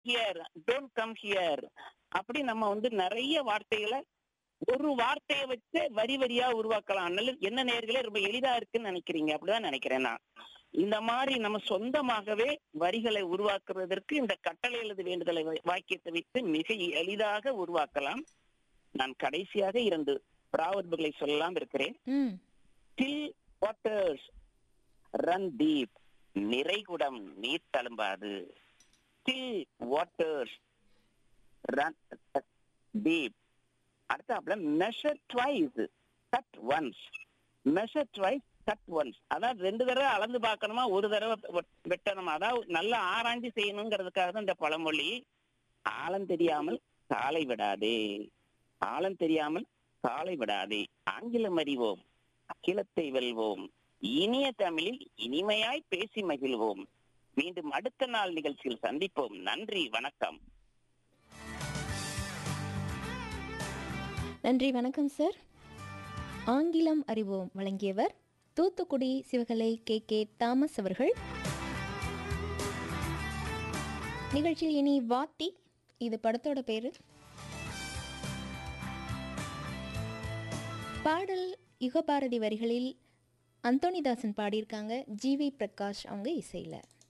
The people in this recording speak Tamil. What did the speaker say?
ஹியர் டோன்ட் கம் ஹியர் அப்படி நம்ம வந்து நிறைய வார்த்தைகளை ஒரு வார்த்தையை வச்சு வரி வரியா உருவாக்கலாம் நல்ல என்ன நேர்களே ரொம்ப எளிதா இருக்குன்னு நினைக்கிறீங்க அப்படிதான் நினைக்கிறேன் நான் இந்த மாதிரி நம்ம சொந்தமாகவே வரிகளை உருவாக்குவதற்கு இந்த கட்டளை எழுது வேண்டுதலை வா- வாக்கியத்தை வைத்து மிக எளிதாக உருவாக்கலாம் நான் கடைசியாக இரண்டு பிராவர்புகளை சொல்லலாம் இருக்கிறேன் ம் டில் வாட்டர்ஸ் ரன் டீப் நிறைகுடம் நீர் தழும்பாது டில் வாட்டர்ஸ் ரன் டீப் அடுத்தாப்புல measure twice cut once measure twice cut once அதாவது ரெண்டு தடவை அளந்து பார்க்கணுமா ஒரு தடவை வெட்- வெட்டணுமா அதாவது நல்லா ஆராய்ச்சி செய்யணுங்கிறதுக்காக தான் இந்த பழமொழி ஆழம் தெரியாமல் காலை விடாதே ஆழம் தெரியாமல் காலை விடாதே ஆங்கிலம் அறிவோம் அகிலத்தை வெல்வோம் இனிய தமிழில் இனிமையாய் பேசி மகிழ்வோம் மீண்டும் அடுத்த நாள் நிகழ்ச்சியில் சந்திப்போம் நன்றி வணக்கம் நன்றி வணக்கம் சார் ஆங்கிலம் அறிவோம் வழங்கியவர் Thoothukudi Sivakalai K K Thomas அவர்கள் நிகழ்ச்சியில் இனி வாத்தி இது படத்தோட பேரு பாடல் யுகபாரதி வரிகளில் அந்தோணிதாசன் பாடியிருக்காங்க ஜிவி பிரகாஷ் அவங்க இசையில்